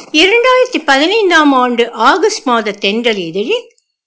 இரண்டாயிரத்தி பதினைந்தாம் ஆண்டு ஆகஸ்ட் மாத தென்றல் இதழில்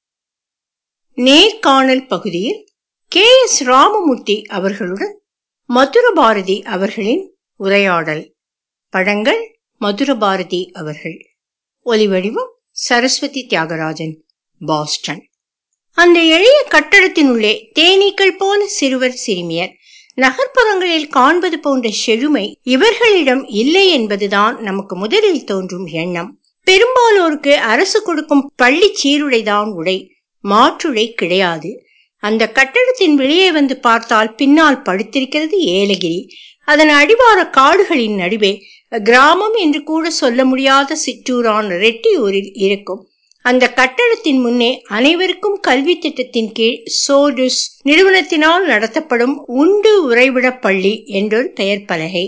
நேர்காணல் பகுதியில் கே எஸ் ராமமூர்த்தி அவர்களுடன் மதுர பாரதி அவர்களின் உரையாடல் படங்கள் மதுர பாரதி அவர்கள் ஒலிவடிவம் சரஸ்வதி தியாகராஜன் பாஸ்டன் அந்த எளிய கட்டடத்தினுள்ளே தேனீக்கள் போல சிறுவர் சிறுமியர் நகர்ப்புறங்களில் காண்பது போன்ற செழுமை இவர்களிடம் இல்லை என்பதுதான் நமக்கு முதலில் தோன்றும் எண்ணம் பெரும்பாலோருக்கு அரசு கொடுக்கும் பள்ளி சீருடைதான் உடை மாற்றுடை கிடையாது அந்த கட்டடத்தின் வெளியே வந்து பார்த்தால் பின்னால் படுத்திருக்கிறது ஏலகிரி அதன் அடிவார காடுகளின் நடுவே கிராமம் என்று கூட சொல்ல முடியாத சிற்றூரான் ரெட்டியூரில் இருக்கும் அந்த கட்டடத்தின் முன்னே அனைவருக்கும் கல்வி திட்டத்தின் கீழ் சோடுஸ் நிறுவனத்தினால் நடத்தப்படும் உண்டு உறைவிட பள்ளி என்றொரு பெயர் பலகை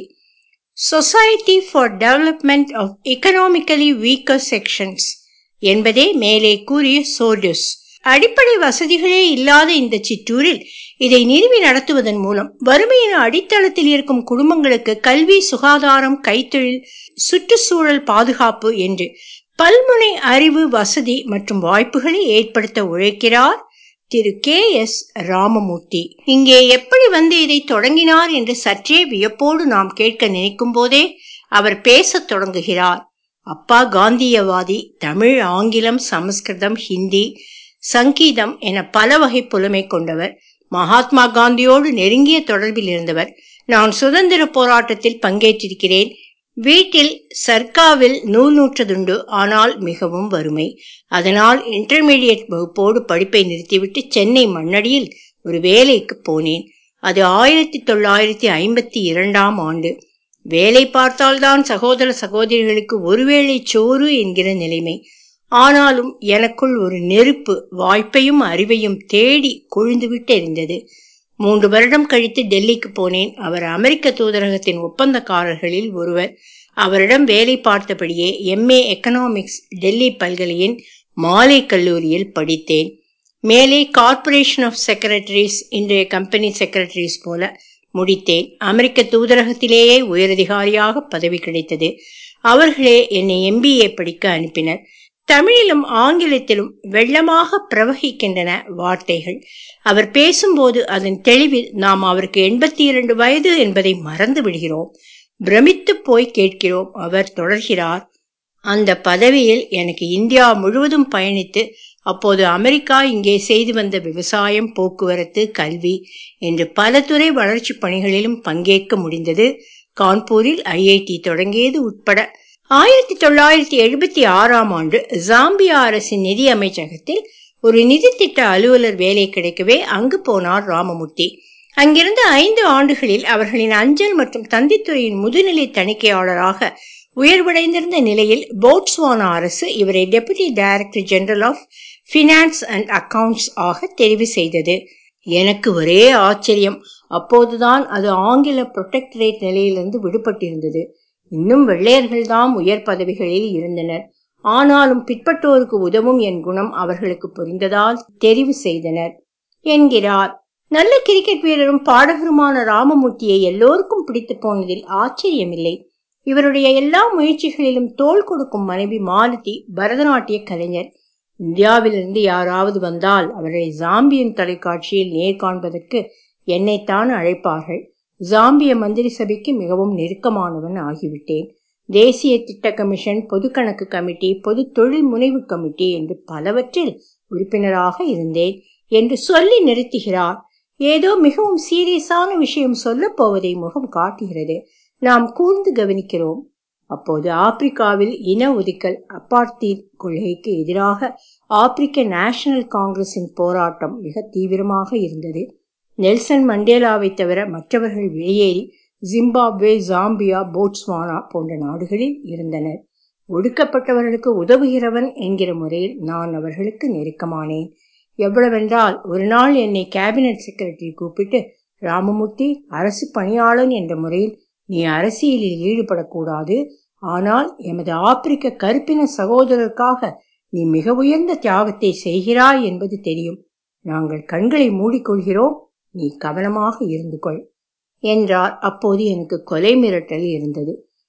society for development of economically weaker sections என்பதே மேலே கூறிய சோடுஸ் அடிப்படை வசதிகளே இல்லாத இந்த சிற்றூரில் இதை நிறுவி நடத்துவதன் மூலம் வறுமையின் அடித்தளத்தில் இருக்கும் குடும்பங்களுக்கு கல்வி சுகாதாரம் கைத்தொழில் சுற்றுச்சூழல் பாதுகாப்பு என்று பல்முனை அறிவு வசதி மற்றும் வாய்ப்புகளை ஏற்படுத்த உழைக்கிறார் திரு கே எஸ் ராமமூர்த்தி இங்கே எப்படி வந்து இதை தொடங்கினார் என்று சற்றே வியப்போடு நாம் கேட்க நினைக்கும் போதே அவர் பேசத் தொடங்குகிறார் அப்பா காந்தியவாதி தமிழ் ஆங்கிலம் சமஸ்கிருதம் ஹிந்தி சங்கீதம் என பல வகை புலமை கொண்டவர் மகாத்மா காந்தியோடு நெருங்கிய தொடர்பில் இருந்தவர் நான் சுதந்திர போராட்டத்தில் பங்கேற்றிருக்கிறேன் வீட்டில் சர்க்காவில் நூல் நூற்றதுண்டு ஆனால் மிகவும் வறுமை அதனால் இன்டர்மீடியட் வகுப்போடு படிப்பை நிறுத்திவிட்டு சென்னை மண்ணடியில் ஒரு வேலைக்கு போனேன் அது ஆயிரத்தி தொள்ளாயிரத்தி ஐம்பத்தி இரண்டாம் ஆண்டு வேலை பார்த்தால்தான் சகோதர சகோதரிகளுக்கு ஒருவேளை சோறு என்கிற நிலைமை ஆனாலும் எனக்குள் ஒரு நெருப்பு வாய்ப்பையும் அறிவையும் தேடி கொழுந்துவிட்டு எரிந்தது மூன்று வருடம் கழித்து டெல்லிக்கு போனேன் அவர் அமெரிக்க தூதரகத்தின் ஒப்பந்தக்காரர்களில் ஒருவர் அவரிடம் வேலை பார்த்தபடியே எம்ஏ எக்கனாமிக்ஸ் டெல்லி பல்கலையின் மாலை கல்லூரியில் படித்தேன் மேலே கார்ப்பரேஷன் ஆஃப் செக்ரட்டரிஸ் இன்றைய கம்பெனி செக்ரட்டரிஸ் போல முடித்தேன் அமெரிக்க தூதரகத்திலேயே உயரதிகாரியாக பதவி கிடைத்தது அவர்களே என்னை எம்பிஏ படிக்க அனுப்பினர் தமிழிலும் ஆங்கிலத்திலும் வெள்ளமாக பிரவகிக்கின்றன வார்த்தைகள் அவர் பேசும்போது அதன் தெளிவில் நாம் அவருக்கு எண்பத்தி இரண்டு வயது என்பதை மறந்து விடுகிறோம் பிரமித்து போய் கேட்கிறோம் அவர் தொடர்கிறார் அந்த பதவியில் எனக்கு இந்தியா முழுவதும் பயணித்து அப்போது அமெரிக்கா இங்கே செய்து வந்த விவசாயம் போக்குவரத்து கல்வி என்று பல துறை வளர்ச்சி பணிகளிலும் பங்கேற்க முடிந்தது கான்பூரில் ஐஐடி தொடங்கியது உட்பட ஆயிரத்தி தொள்ளாயிரத்தி எழுபத்தி ஆறாம் ஆண்டு ஜாம்பியா அரசின் நிதி அமைச்சகத்தில் ஒரு நிதி திட்ட அலுவலர் வேலை கிடைக்கவே அங்கு போனார் ராமமூர்த்தி அங்கிருந்த ஐந்து ஆண்டுகளில் அவர்களின் அஞ்சல் மற்றும் தந்தித்துறையின் முதுநிலை தணிக்கையாளராக உயர்வடைந்திருந்த நிலையில் போட்ஸ்வானா அரசு இவரை deputy director general of finance and accounts ஆக தெரிவு செய்தது எனக்கு ஒரே ஆச்சரியம் அப்போதுதான் அது ஆங்கில புரொடெக்டரேட் நிலையிலிருந்து விடுபட்டிருந்தது இன்னும் வெள்ளையர்கள்தாம் உயர் பதவிகளில் இருந்தனர் ஆனாலும் பிற்பட்டோருக்கு உதவும் என் குணம் அவர்களுக்கு புரிந்ததால் தெரிவு செய்தனர் என்கிறார் நல்ல கிரிக்கெட் வீரரும் பாடகருமான ராமமூர்த்தியை எல்லோருக்கும் பிடித்து போனதில் ஆச்சரியமில்லை இவருடைய எல்லா முயற்சிகளிலும் தோல் கொடுக்கும் மனைவி மாலதி பரதநாட்டிய கலைஞர் இந்தியாவிலிருந்து யாராவது வந்தால் அவர்களை ஜாம்பியன் தொலைக்காட்சியில் நேர்காண்பதற்கு என்னைத்தான் அழைப்பார்கள் ஜாம்பிய மந்திரி சபைக்கு மிகவும் நெருக்கமானவன் ஆகிவிட்டேன் தேசிய திட்ட கமிஷன் பொது கணக்கு கமிட்டி பொது தொழில் முனைவு கமிட்டி என்று பலவற்றில் உறுப்பினராக இருந்தேன் என்று சொல்லி நிறுத்துகிறார் ஏதோ மிகவும் சீரியஸான விஷயம் சொல்ல போவதை முகம் காட்டுகிறது நாம் கூர்ந்து கவனிக்கிறோம் அப்போது ஆப்பிரிக்காவில் இன ஒதுக்கல் அப்பார்த்தீட் கொள்கைக்கு எதிராக ஆப்பிரிக்க நேஷனல் காங்கிரசின் போராட்டம் மிக தீவிரமாக இருந்தது நெல்சன் மண்டேலாவை தவிர மற்றவர்கள் வெளியேறி ஜிம்பாப்வே ஜாம்பியா போட்ஸ்வானா போன்ற நாடுகளில் இருந்தனர் ஒடுக்கப்பட்டவர்களுக்கு உதவுகிறவன் என்கிற முறையில் நான் அவர்களுக்கு நெருக்கமானேன் எவ்வளவென்றால் ஒரு நாள் என்னை கேபினட் செக்ரட்டரி கூப்பிட்டு ராமமூர்த்தி அரசு பணியாளன் என்ற முறையில் நீ அரசியலில் ஈடுபடக்கூடாது ஆனால் எமது ஆப்பிரிக்க கருப்பின சகோதரருக்காக நீ மிக உயர்ந்த தியாகத்தை செய்கிறாய் என்பது தெரியும் நாங்கள் கண்களை மூடிக்கொள்கிறோம் நீ கவனமாக இருந்து கொள் என்றார் அப்போது எனக்கு கொலை மிரட்டல் இருந்தது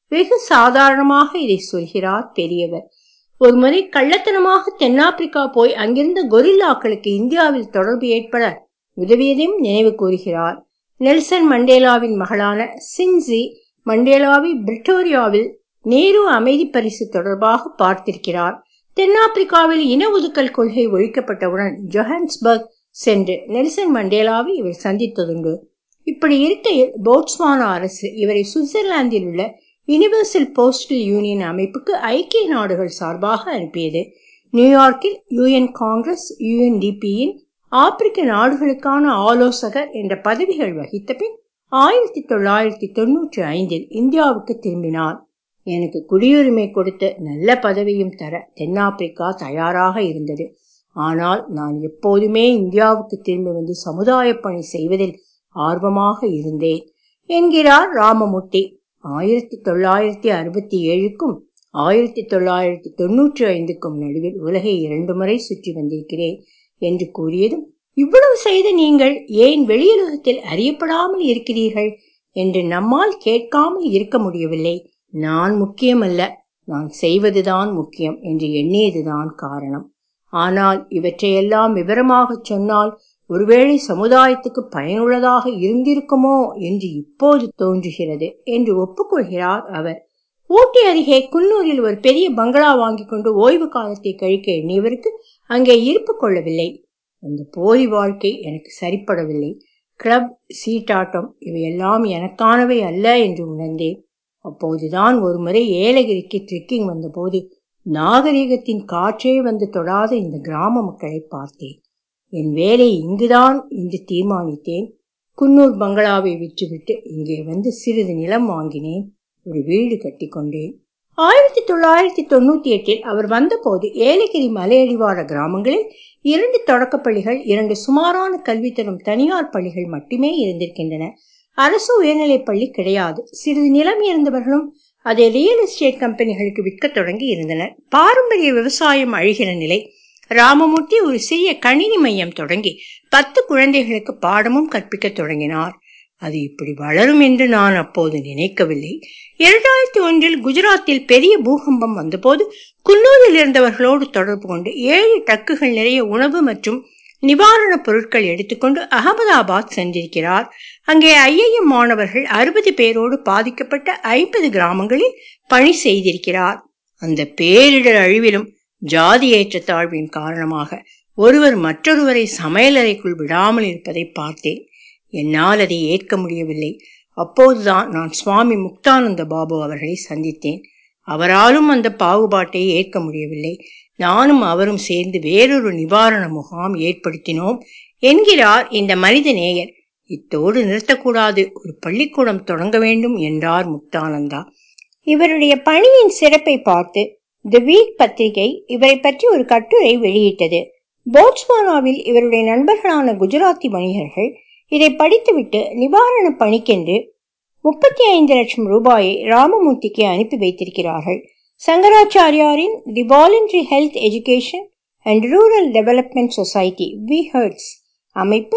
வெகு சாதாரணமாக இதை சொல்கிறார் பெரியவர் ஒருமுறை கள்ளத்தனமாக தென்னாப்பிரிக்கா போய் அங்கிருந்த கொரில்லாக்களுக்கு இந்தியாவில் தொடர்பு ஏற்பட உதவியதையும் நினைவு கூறுகிறார் நெல்சன் மண்டேலாவின் மகளான சின்சி மண்டேலாவை பிரிட்டோரியாவில் நேரு அமைதி பரிசு தொடர்பாக பார்த்திருக்கிறார் தென்னாப்பிரிக்காவில் இன ஒதுக்கல் கொள்கை ஒழிக்கப்பட்டவுடன் ஜொஹான்ஸ்பர்க் சென்று நெல்சன் மண்டேலாவை இவர் சந்தித்ததுண்டு இப்படி இருக்கையில் போட்ஸ்வானா அரசு இவரை சுவிட்சர்லாந்தில் உள்ள யுனிவர்சல் போஸ்டல் யூனியன் அமைப்புக்கு ஐக்கிய நாடுகள் சார்பாக அனுப்பியது நியூயார்க்கில் யுஎன் காங்கிரஸ் யுஎன்டிபியின் ஆப்பிரிக்க நாடுகளுக்கான ஆலோசகர் என்ற பதவிகள் வகித்த பின் ஆயிரத்தி தொள்ளாயிரத்தி தொன்னூற்றி ஐந்தில் இந்தியாவுக்கு திரும்பினார் எனக்கு குடியுரிமை கொடுத்து நல்ல பதவியும் தர தென்னாப்பிரிக்கா தயாராக இருந்தது ஆனால் நான் எப்போதுமே இந்தியாவுக்கு திரும்பி வந்து சமுதாய பணி செய்வதில் ஆர்வமாக இருந்தேன் என்கிறார் ராமமூர்த்தி ஆயிரத்தி தொள்ளாயிரத்தி அறுபத்தி ஏழுக்கும் ஆயிரத்தி தொள்ளாயிரத்தி தொன்னூற்றி ஐந்துக்கும் நடுவில் உலகை இரண்டு முறை சுற்றி வந்திருக்கிறேன் என்று கூறியதும் இவ்வளவு செய்த நீங்கள் ஏன் வெளியுலகத்தில் அறியப்படாமல் இருக்கிறீர்கள் என்று நம்மால் கேட்காமல் இருக்க முடியவில்லை நான் முக்கியமல்ல நான் செய்வதுதான் முக்கியம் என்று எண்ணியதுதான் காரணம் ஆனால் இவற்றையெல்லாம் விவரமாக சொன்னால் ஒருவேளை சமுதாயத்துக்கு பயனுள்ளதாக இருந்திருக்குமோ என்று இப்போது தோன்றுகிறது என்று ஒப்புக்கொள்கிறார் அவர் ஊட்டி அருகே குன்னூரில் ஒரு பெரிய பங்களா வாங்கி கொண்டு ஓய்வு காலத்தை கழிக்க எண்ணியவருக்கு அங்கே இருப்பு கொள்ளவில்லை அந்த போலி வாழ்க்கை எனக்கு சரிப்படவில்லை கிளப் சீட்டாட்டம் இவையெல்லாம் எனக்கானவை அல்ல என்று உணர்ந்தேன் அப்போதுதான் ஒரு முறை ஏலகிரிக்கு ட்ரெக்கிங் வந்தபோது நாகரிகத்தின் காற்றே வந்து தொடாத இந்த கிராம மக்களை பார்த்தேன் என் வேலை இங்குதான் என்று தீர்மானித்தேன் குன்னூர் பங்களாவை விற்றுவிட்டு இங்கே வந்து சிறிது நிலம் வாங்கினேன் ஒரு வீடு கட்டி கொண்டேன் ஆயிரத்தி தொள்ளாயிரத்தி தொண்ணூத்தி எட்டில் அவர் வந்தபோது ஏலகிரி மலையடிவார கிராமங்களில் இரண்டு தொடக்கப்பள்ளிகள் இரண்டு சுமாரான கல்வி தரும் தனியார் பள்ளிகள் மட்டுமே இருந்திருக்கின்றன அரசு உயர்நிலைப் பள்ளி கிடையாது சிறிது நிலம் இருந்தவர்களும் அதை ரியல் எஸ்டேட் கம்பெனிகளுக்கு விற்க தொடங்கி இருந்தனர் பாரம்பரிய விவசாயம் அழிகிற நிலை ராமமூர்த்தி ஒரு சிறிய கணினி மையம் தொடங்கி பத்து குழந்தைகளுக்கு பாடமும் கற்பிக்க தொடங்கினார் அது இப்படி வளரும் என்று நான் அப்போது நினைக்கவில்லை இரண்டாயிரத்தி ஒன்றில் குஜராத்தில் பெரிய பூகம்பம் வந்தபோது குன்னூரில் இருந்தவர்களோடு தொடர்பு கொண்டு ஏழு டக்குகள் நிறைய உணவு மற்றும் நிவாரணப் பொருட்கள் எடுத்துக்கொண்டு அகமதாபாத் சென்றிருக்கிறார் அங்கே ஐஐஎம் மாணவர்கள் அறுபது பேரோடு பாதிக்கப்பட்ட ஐம்பது கிராமங்களில் பணி செய்திருக்கிறார் அந்த பேரிடர் அழிவிலும் ஜாதி ஏற்றத்தாழ்வின் காரணமாக ஒருவர் மற்றொருவரை சமையலறைக்குள் விடாமல் இருப்பதை பார்த்தேன் என்னால் அதை ஏற்க முடியவில்லை அப்போதுதான் நான் சுவாமி முக்தானந்த பாபு அவர்களை சந்தித்தேன் அவராலும் அந்த பாகுபாட்டை ஏற்க முடியவில்லை நானும் அவரும் சேர்ந்து வேறொரு நிவாரண முகாம் ஏற்படுத்தினோம் என்கிறார் இந்த மனித நேயர் இத்தோடு நிறுத்தக்கூடாது ஒரு பள்ளிக்கூடம் தொடங்க வேண்டும் என்றார் முக்தானந்தா இவருடைய பணியின் சிறப்பை பார்த்து தி வீக் பத்திரிகை இவரை பற்றி ஒரு கட்டுரை வெளியிட்டது போட்ஸ்வானாவில் இவருடைய நண்பர்களான குஜராத்தி வணிகர்கள் இதை படித்துவிட்டு நிவாரண பணிக்கென்று முப்பத்தி ஐந்து லட்சம் ரூபாயை ராமமூர்த்திக்கு அனுப்பி வைத்திருக்கிறார்கள் சங்கராச்சாரியாரின் the voluntary health education and rural development society V HERDS அமைப்பு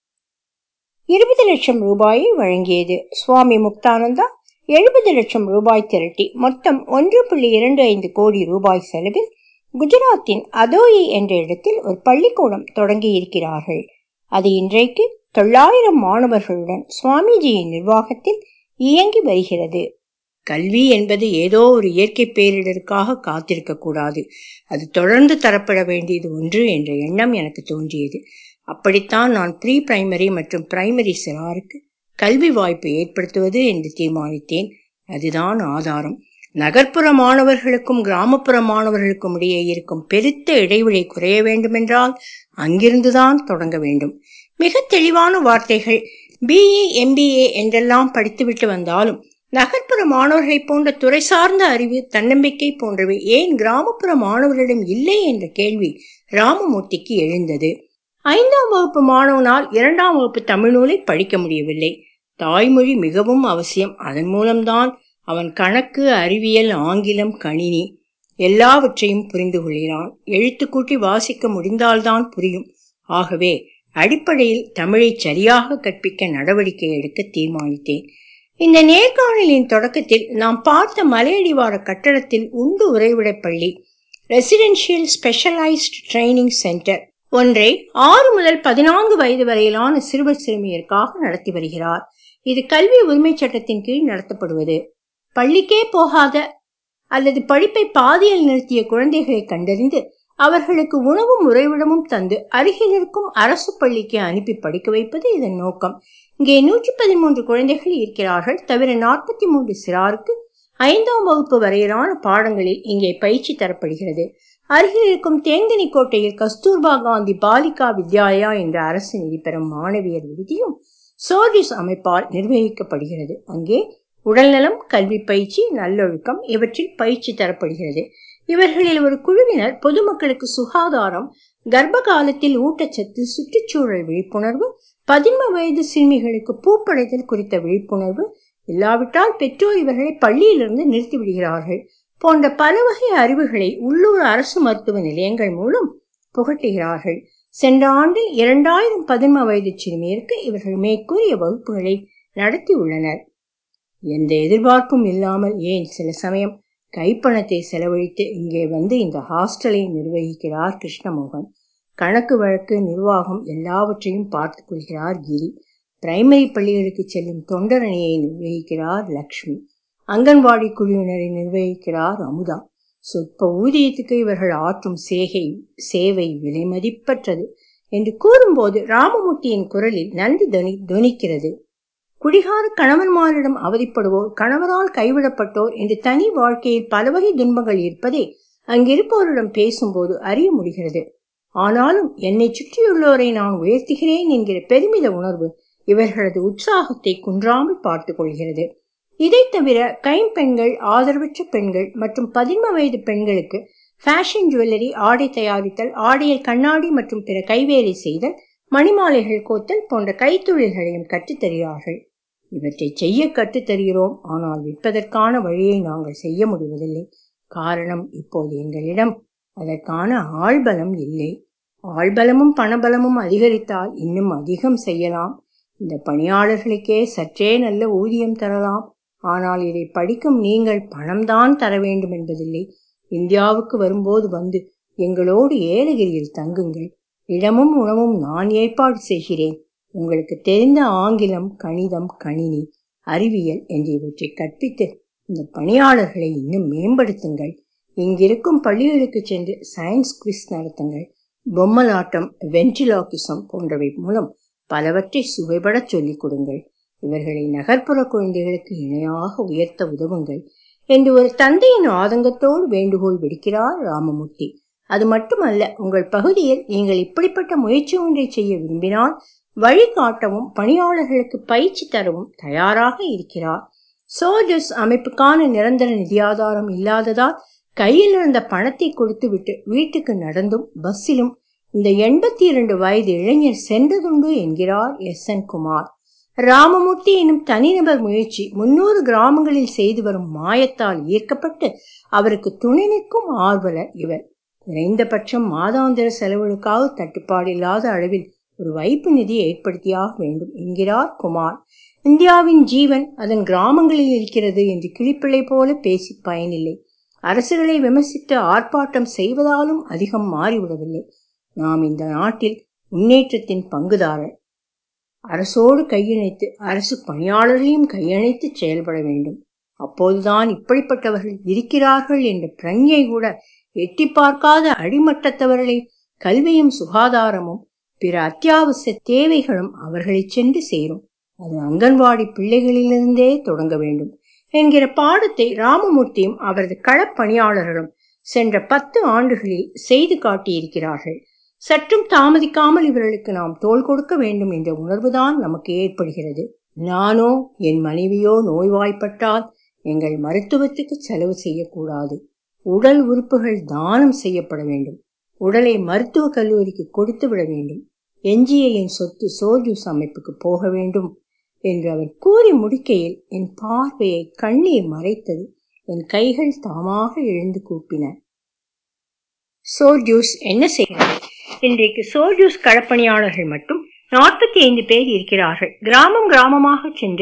இருபது லட்சம் ரூபாயை வழங்கியது சுவாமி முக்தானந்தா எழுபது லட்சம் ரூபாய் திரட்டி மொத்தம் ஒன்று புள்ளி இரண்டு ஐந்து கோடி ரூபாய் செலவில் குஜராத்தின் அதோயி என்ற இடத்தில் ஒரு பள்ளிக்கூடம் தொடங்கி இருக்கிறார்கள் அது இன்றைக்கு தொள்ளாயிரம் மாணவர்களுடன் சுவாமிஜியின் நிர்வாகத்தில் இயங்கி வருகிறது கல்வி என்பது ஏதோ ஒரு இயற்கை பேரிடருக்காக காத்திருக்க கூடாது அது தொடர்ந்து தரப்பட வேண்டியது ஒன்று என்ற எண்ணம் எனக்கு தோன்றியது அப்படித்தான் நான் ப்ரீ பிரைமரி மற்றும் பிரைமரி சிறாருக்கு கல்வி வாய்ப்பு ஏற்படுத்துவது என்று தீர்மானித்தேன் அதுதான் ஆதாரம் நகர்ப்புற மாணவர்களுக்கும் கிராமப்புற மாணவர்களுக்கும் இடையே இருக்கும் பெருத்த இடைவெளி குறைய வேண்டுமென்றால் அங்கிருந்துதான் தொடங்க வேண்டும் மிக தெளிவான வார்த்தைகள் பிஇ எம்பிஏ என்றெல்லாம் படித்துவிட்டு வந்தாலும் நகர்ப்புற மாணவர்களைப் போன்ற துறை சார்ந்த அறிவு தன்னம்பிக்கை போன்றவை ஏன் கிராமப்புற மாணவர்களிடம் இல்லை என்ற கேள்வி ராமமூர்த்திக்கு எழுந்தது ஐந்தாம் வகுப்பு மாணவனால் இரண்டாம் வகுப்பு தமிழ் நூலை படிக்க முடியவில்லை தாய்மொழி மிகவும் அவசியம் அதன் மூலம்தான் அவன் கணக்கு அறிவியல் ஆங்கிலம் கணினி எல்லாவற்றையும் புரிந்து கொள்கிறான் எழுத்து கூட்டி வாசிக்க முடிந்தால்தான் புரியும் ஆகவே அடிப்படையில் தமிழை சரியாக கற்பிக்க நடவடிக்கை எடுக்க தீர்மானித்தேன் இந்த நேர்காணலின் தொடக்கத்தில் நாம் பார்த்த மலையடிவார கட்டடத்தில் உண்டு உறைவிட பள்ளி ரெசிடென்ஷியல் ஸ்பெஷலைஸ்ட் ட்ரைனிங் சென்டர் ஒன்றை ஆறு முதல் பதினான்கு வயது வரையிலான சிறுவர் சிறுமியருக்காக நடத்தி வருகிறார் இது கல்வி உரிமை சட்டத்தின் கீழ் நடத்தப்படுவது பள்ளிக்கே போகாத அல்லது படிப்பை பாதியில் நிறுத்திய குழந்தைகளை கண்டறிந்து அவர்களுக்கு உணவும் உறைவிடமும் தந்து அருகில் இருக்கும் அரசு பள்ளிக்கு அனுப்பி படிக்க வைப்பது இதன் நோக்கம் இங்கே நூற்றி பதிமூன்று குழந்தைகள் இருக்கிறார்கள் தவிர நாற்பத்தி மூன்று சிறாருக்கு ஐந்தாம் வகுப்பு வரையிலான பாடங்களில் இங்கே பயிற்சி தரப்படுகிறது அருகில் இருக்கும் தேங்கனி கோட்டையில் கஸ்தூர்பா காந்தி பாலிகா வித்யாலயா என்ற அரசு நிதி பெறும் மாணவியர் விடுதியும் சோர்டிஸ் அமைப்பால் நிர்வகிக்கப்படுகிறது அங்கே உடல்நலம் கல்வி பயிற்சி நல்லொழுக்கம் இவற்றில் பயிற்சி தரப்படுகிறது இவர்களில் ஒரு குழுவினர் பொதுமக்களுக்கு சுகாதாரம் கர்ப்ப காலத்தில் ஊட்டச்சத்து சுற்றுச்சூழல் விழிப்புணர்வு பதின்ம வயது சிறுமிகளுக்கு பூப்படைதல் குறித்த விழிப்புணர்வு இல்லாவிட்டால் பெற்றோர் இவர்களை பள்ளியிலிருந்து நிறுத்தி விடுகிறார்கள் போன்ற பல வகை அறிவுகளை உள்ளூர் அரசு மருத்துவ நிலையங்கள் மூலம் புகட்டுகிறார்கள் சென்ற ஆண்டில் இரண்டாயிரம் பதின்ம வயது சிறுமியருக்கு இவர்கள் மேற்கூறிய வகுப்புகளை நடத்தி உள்ளனர் எந்த எதிர்பார்ப்பும் இல்லாமல் ஏன் சில சமயம் கைப்பணத்தை செலவழித்து இங்கே வந்து இந்த ஹாஸ்டலை நிர்வகிக்கிறார் கிருஷ்ணமோகன் கணக்கு வழக்கு நிர்வாகம் எல்லாவற்றையும் பார்த்து கொள்கிறார் கிரி பிரைமரி பள்ளிகளுக்கு செல்லும் தொண்டரணியை நிர்வகிக்கிறார் லக்ஷ்மி அங்கன்வாடி குழுவினரை நிர்வகிக்கிறார் அமுதா சொற்ப ஊதியத்துக்கு இவர்கள் ஆற்றும் சேகை சேவை விலை மதிப்பற்றது என்று கூறும்போது ராமமூர்த்தியின் குரலில் நன்றி தொனி தொனிக்கிறது குடிகார கணவன்மாரிடம் அவதிப்படுவோர் கணவரால் கைவிடப்பட்டோர் என்று தனி வாழ்க்கையில் பல வகை துன்பங்கள் இருப்பதை அங்கிருப்பவரிடம் பேசும்போது அறிய முடிகிறது ஆனாலும் என்னை சுற்றியுள்ளோரை நான் உயர்த்துகிறேன் என்கிற பெருமித உணர்வு இவர்களது உற்சாகத்தை குன்றாமல் பார்த்து கொள்கிறது இதை தவிர கைம்பெண்கள் ஆதரவற்ற பெண்கள் மற்றும் பதின்ம வயது பெண்களுக்கு ஃபேஷன் ஜுவல்லரி ஆடை தயாரித்தல் ஆடையில் கண்ணாடி மற்றும் பிற கைவேலை செய்தல் மணிமாலைகள் கோத்தல் போன்ற கைத்தொழில்களையும் கற்றுத்தருகிறார்கள் இவற்றை செய்ய கற்றுத்தருகிறோம் ஆனால் விற்பதற்கான வழியை நாங்கள் செய்ய முடிவதில்லை காரணம் இப்போது எங்களிடம் அதற்கான ஆள்பலம் இல்லை ஆள்பலமும் பணபலமும் அதிகரித்தால் இன்னும் அதிகம் செய்யலாம் இந்த பணியாளர்களுக்கே சற்றே நல்ல ஊதியம் தரலாம் ஆனால் இதை படிக்கும் நீங்கள் பணம்தான் தர வேண்டும் என்பதில்லை இந்தியாவுக்கு வரும்போது வந்து எங்களோடு ஏலகிரியில் தங்குங்கள் இடமும் உணவும் நான் ஏற்பாடு செய்கிறேன் உங்களுக்கு தெரிந்த ஆங்கிலம் கணிதம் கணினி அறிவியல் என்றவற்றை கற்பித்து இந்த பணியாளர்களை இன்னும் மேம்படுத்துங்கள் இங்கிருக்கும் பள்ளிகளுக்கு சென்று சயின்ஸ் குவிஸ் நடத்துங்கள் பொம்மலாட்டம் வென்டிலாக்கிசம் போன்றவை மூலம் பலவற்றை சுவைபட சொல்லிக் கொடுங்கள் இவர்களை நகர்ப்புற குழந்தைகளுக்கு இணையாக உயர்த்த உதவுங்கள் என்று ஒரு தந்தையின் ஆதங்கத்தோடு வேண்டுகோள் விடுக்கிறார் ராமமூர்த்தி அது மட்டுமல்ல உங்கள் பகுதியில் நீங்கள் இப்படிப்பட்ட முயற்சி ஒன்றை செய்ய விரும்பினால் வழிகாட்டவும் பணியாளர்களுக்கு பயிற்சி தரவும் தயாராக இருக்கிறார் சோல்ஜர்ஸ் அமைப்புக்கான நிரந்தர நிதியாதாரம் இல்லாததால் கையில் இருந்த பணத்தை கொடுத்துவிட்டு வீட்டுக்கு நடந்தும் பஸ்ஸிலும் இந்த எண்பத்தி இரண்டு வயது இளைஞர் சென்றதுண்டு என்கிறார் எஸ் என் குமார் ராமமூர்த்தி எனும் தனிநபர் முயற்சி முன்னூறு கிராமங்களில் செய்து வரும் மாயத்தால் ஈர்க்கப்பட்டு அவருக்கு துணை நிற்கும் ஆர்வலர் இவர் குறைந்தபட்சம் மாதாந்திர செலவுகளுக்காக தட்டுப்பாடில்லாத அளவில் ஒரு வைப்பு நிதி ஏற்படுத்தியாக வேண்டும் என்கிறார் குமார் இந்தியாவின் ஜீவன் அதன் கிராமங்களில் இருக்கிறது என்று கிளிப்பிள்ளை போல பேசி பயனில்லை அரசுகளை விமர்சித்து ஆர்ப்பாட்டம் செய்வதாலும் அதிகம் மாறிவிடவில்லை நாம் இந்த நாட்டில் முன்னேற்றத்தின் பங்குதாரர் அரசோடு கையிணைத்து அரசு பணியாளர்களையும் கையணைத்து செயல்பட வேண்டும் அப்போதுதான் இப்படிப்பட்டவர்கள் இருக்கிறார்கள் என்ற பிரஞ்சை கூட எட்டி பார்க்காத அடிமட்டத்தவர்களை கல்வியும் சுகாதாரமும் பிற அத்தியாவசிய தேவைகளும் அவர்களை சென்று சேரும் அது அங்கன்வாடி பிள்ளைகளிலிருந்தே தொடங்க வேண்டும் என்கிற பாடத்தை ராமமூர்த்தியும் அவரது களப்பணியாளர்களும் சென்ற பத்து ஆண்டுகளில் செய்து காட்டியிருக்கிறார்கள் சற்றும் தாமதிக்காமல் இவர்களுக்கு நாம் தோள் கொடுக்க வேண்டும் என்ற உணர்வுதான் நமக்கு ஏற்படுகிறது நானோ என் மனைவியோ நோய்வாய்ப்பட்டால் எங்கள் மருத்துவத்துக்கு செலவு செய்யக்கூடாது உடல் உறுப்புகள் தானம் செய்யப்பட வேண்டும் உடலை மருத்துவக் கல்லூரிக்கு கொடுத்து விட வேண்டும் எஞ்சிய என் சொத்து சோல்ஜூஸ் அமைப்புக்கு போக வேண்டும் என்று அவர் கூறி முடிக்கையில் என் பார்வையை கண்ணீர் மறைத்தது என் கைகள் தாமாக எழுந்து கூப்பின சோல்ஜூஸ் என்ன செய்கிறது இன்றைக்கு சோல்ஜூஸ் களப்பணியாளர்கள் மட்டும் நாற்பத்தி ஐந்து பேர் இருக்கிறார்கள் கிராமம் கிராமமாக சென்று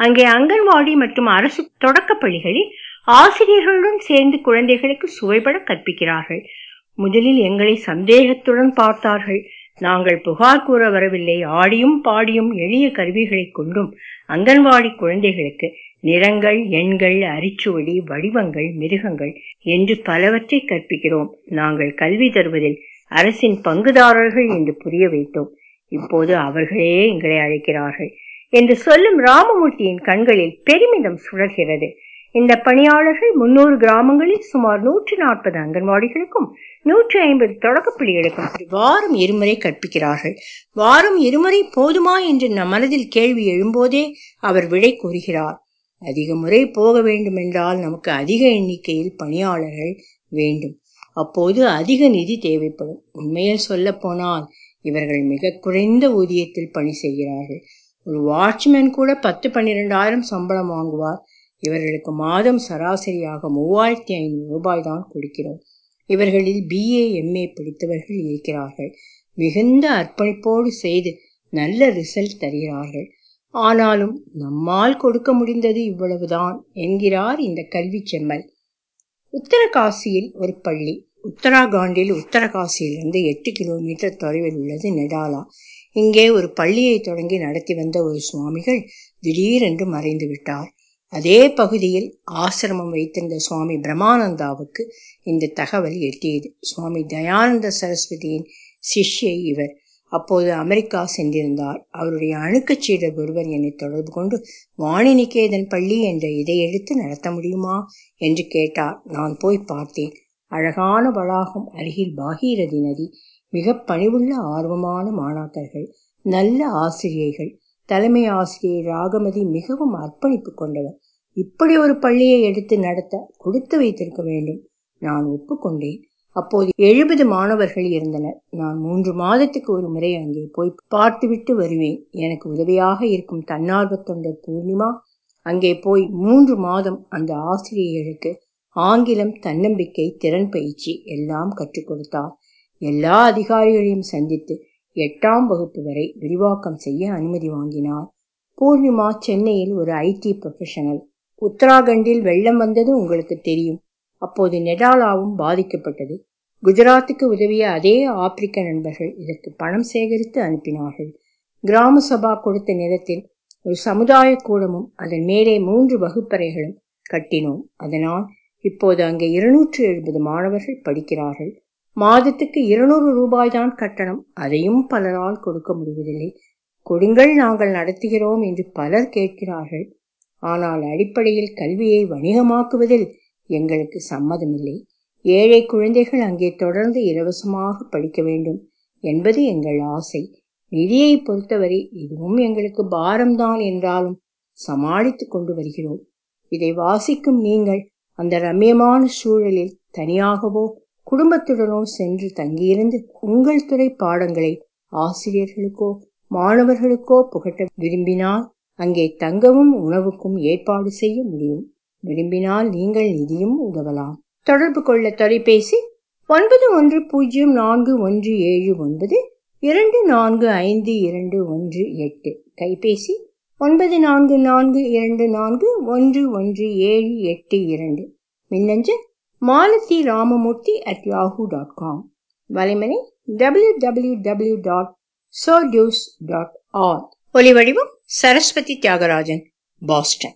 அங்கே அங்கன்வாடி மற்றும் அரசு தொடக்கப் பள்ளிகளில் ஆசிரியர்களுடன் சேர்ந்து குழந்தைகளுக்கு சுவைபட கற்பிக்கிறார்கள் முதலில் எங்களை சந்தேகத்துடன் பார்த்தார்கள் நாங்கள் புகார் கூற வரவில்லை ஆடியும் பாடியும் எளிய கருவிகளை கொண்டும் அங்கன்வாடி குழந்தைகளுக்கு நிறங்கள் எண்கள் அரிச்சுவடி வடிவங்கள் மிருகங்கள் என்று பலவற்றை கற்பிக்கிறோம் நாங்கள் கல்வி தருவதில் அரசின் பங்குதாரர்கள் என்று புரிய வைத்தோம் இப்போது அவர்களே எங்களை அழைக்கிறார்கள் என்று சொல்லும் ராமமூர்த்தியின் கண்களில் பெருமிதம் சுழல்கிறது இந்த பணியாளர்கள் முன்னூறு கிராமங்களில் சுமார் நூற்றி நாற்பது அங்கன்வாடிகளுக்கும் நூற்றி ஐம்பது தொடக்கப்பள்ளிகளுக்கும் வாரம் இருமுறை கற்பிக்கிறார்கள் வாரம் இருமுறை போதுமா என்று நம் மனதில் கேள்வி எழும்போதே அவர் விடை கூறுகிறார் அதிக முறை போக வேண்டும் என்றால் நமக்கு அதிக எண்ணிக்கையில் பணியாளர்கள் வேண்டும் அப்போது அதிக நிதி தேவைப்படும் உண்மையில் சொல்ல போனால் இவர்கள் மிக குறைந்த ஊதியத்தில் பணி செய்கிறார்கள் ஒரு வாட்ச்மேன் கூட பத்து பன்னிரெண்டாயிரம் சம்பளம் வாங்குவார் இவர்களுக்கு மாதம் சராசரியாக மூவாயிரத்தி ஐநூறு ரூபாய் தான் கொடுக்கிறோம் இவர்களில் பிஏ எம்ஏ படித்தவர்கள் இருக்கிறார்கள் மிகுந்த அர்ப்பணிப்போடு செய்து நல்ல ரிசல்ட் தருகிறார்கள் ஆனாலும் நம்மால் கொடுக்க முடிந்தது இவ்வளவுதான் என்கிறார் இந்த கல்வி செம்மல் உத்தரகாசியில் ஒரு பள்ளி உத்தராகண்டில் உத்தரகாசியிலிருந்து எட்டு கிலோமீட்டர் தொலைவில் உள்ளது நெடாலா இங்கே ஒரு பள்ளியை தொடங்கி நடத்தி வந்த ஒரு சுவாமிகள் திடீரென்று மறைந்து விட்டார் அதே பகுதியில் ஆசிரமம் வைத்திருந்த சுவாமி பிரம்மானந்தாவுக்கு இந்த தகவல் எட்டியது சுவாமி தயானந்த சரஸ்வதியின் சிஷ்யை இவர் அப்போது அமெரிக்கா சென்றிருந்தார் அவருடைய அணுக்கச்சீடர் ஒருவர் என்னை தொடர்பு கொண்டு வாணிநிகேதன் பள்ளி என்ற இதை எடுத்து நடத்த முடியுமா என்று கேட்டார் நான் போய் பார்த்தேன் அழகான வளாகம் அருகில் பாகீரதி நதி மிக பணிவுள்ள ஆர்வமான மாணாக்கர்கள் நல்ல ஆசிரியைகள் தலைமை ஆசிரியை ராகமதி மிகவும் அர்ப்பணிப்பு கொண்டவர் இப்படி ஒரு பள்ளியை எடுத்து நடத்த கொடுத்து வைத்திருக்க வேண்டும் நான் ஒப்புக்கொண்டேன் அப்போது எழுபது மாணவர்கள் இருந்தனர் நான் மூன்று மாதத்துக்கு ஒரு முறை அங்கே போய் பார்த்துவிட்டு வருவேன் எனக்கு உதவியாக இருக்கும் தன்னார்வ தொண்டர் பூர்ணிமா அங்கே போய் மூன்று மாதம் அந்த ஆசிரியர்களுக்கு ஆங்கிலம் தன்னம்பிக்கை திறன் பயிற்சி எல்லாம் கற்றுக் கொடுத்தார் எல்லா அதிகாரிகளையும் சந்தித்து எட்டாம் வகுப்பு வரை விரிவாக்கம் செய்ய அனுமதி வாங்கினார் பூர்ணிமா சென்னையில் ஒரு ஐடி ப்ரொஃபஷனல் உத்தராகண்டில் வெள்ளம் வந்தது உங்களுக்கு தெரியும் அப்போது நெடாலாவும் பாதிக்கப்பட்டது குஜராத்துக்கு உதவிய அதே ஆப்பிரிக்க நண்பர்கள் இதற்கு பணம் சேகரித்து அனுப்பினார்கள் கிராம சபா கொடுத்த நிலத்தில் ஒரு சமுதாய கூடமும் அதன் மேலே மூன்று வகுப்பறைகளும் கட்டினோம் அதனால் இப்போது அங்கே இருநூற்று எழுபது மாணவர்கள் படிக்கிறார்கள் மாதத்துக்கு இருநூறு ரூபாய் தான் கட்டணம் அதையும் பலரால் கொடுக்க முடிவதில்லை கொடுங்கள் நாங்கள் நடத்துகிறோம் என்று பலர் கேட்கிறார்கள் ஆனால் அடிப்படையில் கல்வியை வணிகமாக்குவதில் எங்களுக்கு சம்மதமில்லை ஏழை குழந்தைகள் அங்கே தொடர்ந்து இலவசமாக படிக்க வேண்டும் என்பது எங்கள் ஆசை நிதியை பொறுத்தவரை இதுவும் எங்களுக்கு பாரம்தான் என்றாலும் சமாளித்துக் கொண்டு வருகிறோம் இதை வாசிக்கும் நீங்கள் அந்த ரம்யமான சூழலில் தனியாகவோ குடும்பத்துடனோ சென்று தங்கியிருந்து உங்கள் துறை பாடங்களை ஆசிரியர்களுக்கோ மாணவர்களுக்கோ புகட்ட விரும்பினால் அங்கே தங்கவும் உணவுக்கும் ஏற்பாடு செய்ய முடியும் விரும்பினால் நீங்கள் நிதியும் உதவலாம் தொடர்பு கொள்ள தொலைபேசி ஒன்பது ஒன்று பூஜ்ஜியம் நான்கு ஒன்று ஏழு ஒன்பது இரண்டு நான்கு ஐந்து இரண்டு ஒன்று எட்டு கைபேசி ஒன்பது நான்கு நான்கு இரண்டு நான்கு ஒன்று ஒன்று ஏழு எட்டு இரண்டு மின்னஞ்சல் Malathi Ramamurthy at Yahoo dot com வலைமனை டபிள்யூ டபிள்யூ டபிள்யூ டாட் சோடியூஸ் டாட் ஆர் ஒலிவடிவம் சரஸ்வதி தியாகராஜன் பாஸ்டன்